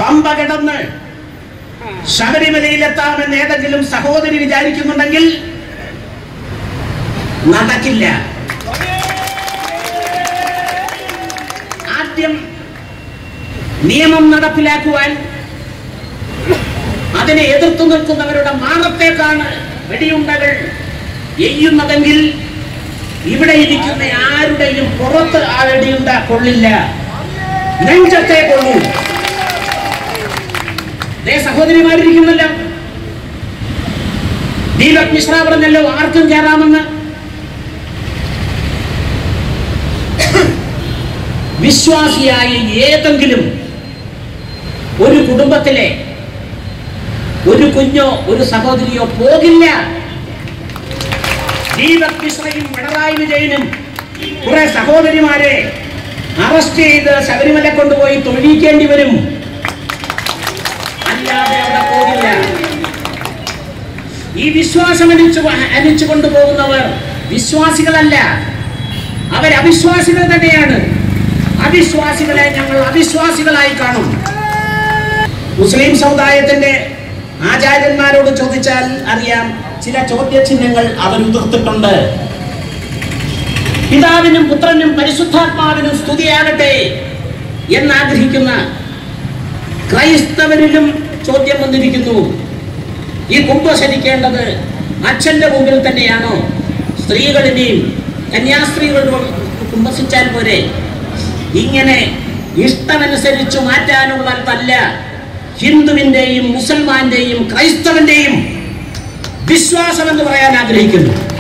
പമ്പ കിടന്ന് ശബരിമലയിലെത്താമെന്ന് ഏതെങ്കിലും സഹോദരി വിചാരിക്കുന്നുണ്ടെങ്കിൽ നടക്കില്ല ആദ്യം നിയമം നടപ്പിലാക്കുവാൻ അതിനെ എതിർത്തു നിൽക്കുന്നവരുടെ മാറത്തേക്കാണ് വെടിയുണ്ടകൾ എയ്യുന്നതെങ്കിൽ ഇവിടെ ഇരിക്കുന്ന ആരുടെയും പുറത്ത് ആ വെടിയുണ്ട കൊള്ളില്ല നെഞ്ചത്തെ കൊള്ളൂ ദേ സഹോദരിമാരിരിക്കുന്നല്ലോ ദീപക് മിശ്ര പറഞ്ഞല്ലോ ആർക്കും കയറാമെന്ന് വിശ്വാസിയായ ഏതെങ്കിലും ഒരു കുടുംബത്തിലെ ഒരു കുഞ്ഞോ ഒരു സഹോദരിയോ പോകില്ല ദീപക് മിശ്രയും പിണറായി വിജയനും കുറെ സഹോദരിമാരെ അറസ്റ്റ് ചെയ്ത് ശബരിമല കൊണ്ടുപോയി തൊഴിയിക്കേണ്ടി വരും അല്ലാതെ അവിടെ പോകില്ല ഈ വിശ്വാസം അനിച്ചു അനിച്ചു കൊണ്ടുപോകുന്നവർ വിശ്വാസികളല്ല അവർ അവിശ്വാസികൾ തന്നെയാണ് അവിശ്വാസികളെ ഞങ്ങൾ അവിശ്വാസികളായി കാണും മുസ്ലിം സമുദായത്തിന്റെ ആചാര്യന്മാരോട് ചോദിച്ചാൽ അറിയാം ചില ചോദ്യചിഹ്നങ്ങൾ അവർ ഉതിർത്തിട്ടുണ്ട് പിതാവിനും പുത്രനും പരിശുദ്ധാത്മാവിനും സ്തുതിയാകട്ടെ എന്നാഗ്രഹിക്കുന്ന ക്രൈസ്തവരിലും ചോദ്യം വന്നിരിക്കുന്നു ഈ കുംഭശരിക്കേണ്ടത് അച്ഛന്റെ മുമ്പിൽ തന്നെയാണോ സ്ത്രീകളിനെയും കന്യാസ്ത്രീകളോട് കുംഭസിച്ചാൽ പോരെ ഇങ്ങനെ ഇഷ്ടമനുസരിച്ച് മാറ്റാനുള്ളതല്ല ഹിന്ദുവിന്റെയും മുസൽമാന്റെയും ക്രൈസ്തവന്റെയും വിശ്വാസം എന്ന് പറയാൻ ആഗ്രഹിക്കുന്നു